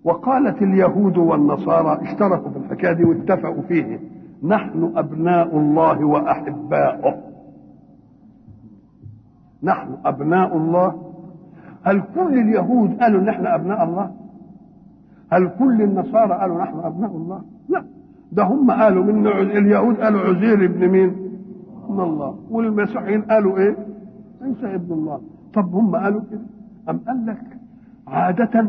وقالت اليهود والنصارى اشتركوا في الحكايه دي واتفقوا فيه نحن ابناء الله واحباؤه نحن ابناء الله هل كل اليهود قالوا ان احنا ابناء الله هل كل النصارى قالوا نحن ابناء الله لا ده هم قالوا من اليهود قالوا عزير ابن مين من الله والمسيحيين قالوا ايه عيسى ابن الله طب هم قالوا كده ام قال لك عاده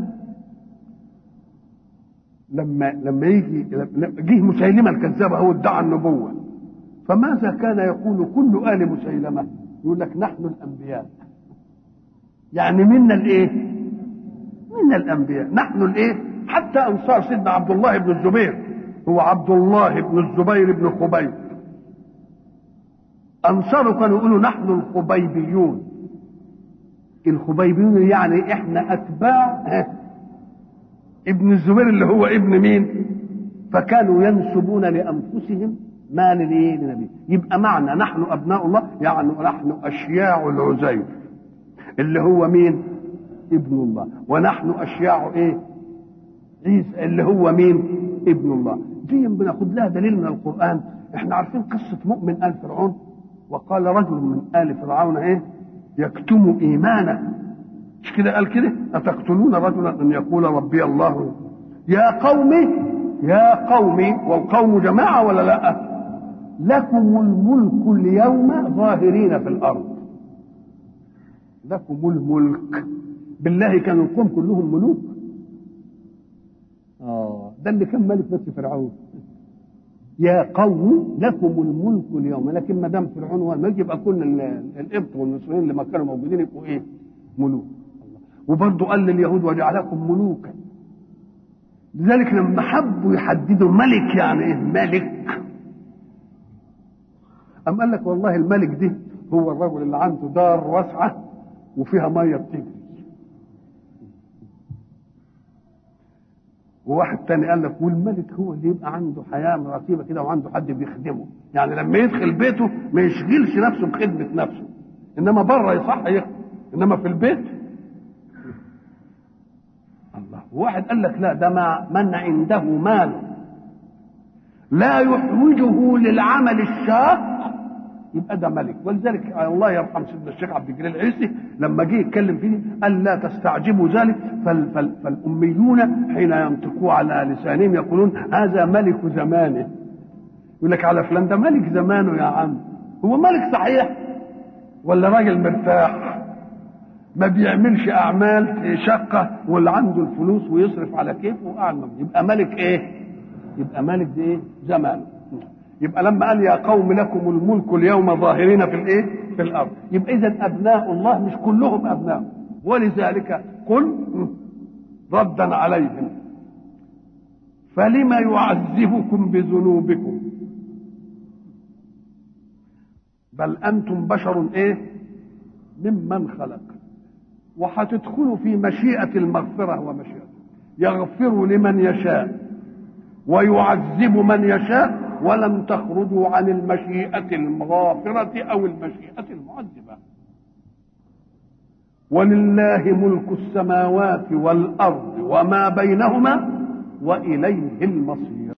لما لما يجي جه مسيلمه الكذاب هو ادعى النبوه فماذا كان يقول كل ال مسيلمه يقول لك نحن الانبياء يعني منا الايه منا الانبياء نحن الايه حتى انصار سيدنا عبد الله بن الزبير هو عبد الله بن الزبير بن خبيب انصاره كانوا يقولوا نحن الخبيبيون الخبيبيون يعني احنا اتباع ابن الزبير اللي هو ابن مين فكانوا ينسبون لانفسهم ما للايه لنبي يبقى معنى نحن ابناء الله يعني نحن اشياع العزير اللي هو مين ابن الله ونحن اشياع ايه عيسى اللي هو مين ابن الله دي بناخد لها دليل من القران احنا عارفين قصه مؤمن ال فرعون وقال رجل من ال فرعون ايه يكتم ايمانه مش كده قال كده اتقتلون رجلا ان يقول ربي الله يا قومي يا قومي والقوم جماعه ولا لا لكم الملك اليوم ظاهرين في الارض لكم الملك بالله كان القوم كلهم ملوك اه ده اللي كان ملك بس فرعون يا قوم لكم الملك اليوم لكن ما دام فرعون هو الملك يبقى كل القبط والمصريين اللي ما كانوا موجودين يبقوا ايه؟ ملوك وبرضه قال لليهود وجعلكم ملوكا لذلك لما حبوا يحددوا ملك يعني ايه ملك أم قال لك والله الملك دي هو الرجل اللي عنده دار واسعة وفيها مية بتجري وواحد تاني قال لك والملك هو اللي يبقى عنده حياة رتيبة كده وعنده حد بيخدمه يعني لما يدخل بيته ما يشغلش نفسه بخدمة نفسه إنما بره يصح يخدم إنما في البيت الله واحد قال لك لا ده ما من عنده مال لا يحوجه للعمل الشاق يبقى ده ملك ولذلك الله يرحم سيدنا الشيخ عبد الجليل العيسي لما جه يتكلم فيه قال لا تستعجبوا ذلك فال فال فالاميون حين ينطقوا على لسانهم يقولون هذا ملك زمانه يقول لك على فلان ده ملك زمانه يا عم هو ملك صحيح ولا راجل مرتاح ما بيعملش اعمال شقه واللي عنده الفلوس ويصرف على كيفه وقاعد يبقى ملك ايه يبقى ملك دي ايه زمانه يبقى لما قال يا قوم لكم الملك اليوم ظاهرين في الايه في الارض يبقى اذا ابناء الله مش كلهم ابناء ولذلك قل ردا عليهم فلما يعذبكم بذنوبكم بل انتم بشر ايه ممن خلق وهتدخلوا في مشيئه المغفره ومشيئته يغفر لمن يشاء ويعذب من يشاء ولم تخرجوا عن المشيئة الغافرة أو المشيئة المعذبة ولله ملك السماوات والأرض وما بينهما وإليه المصير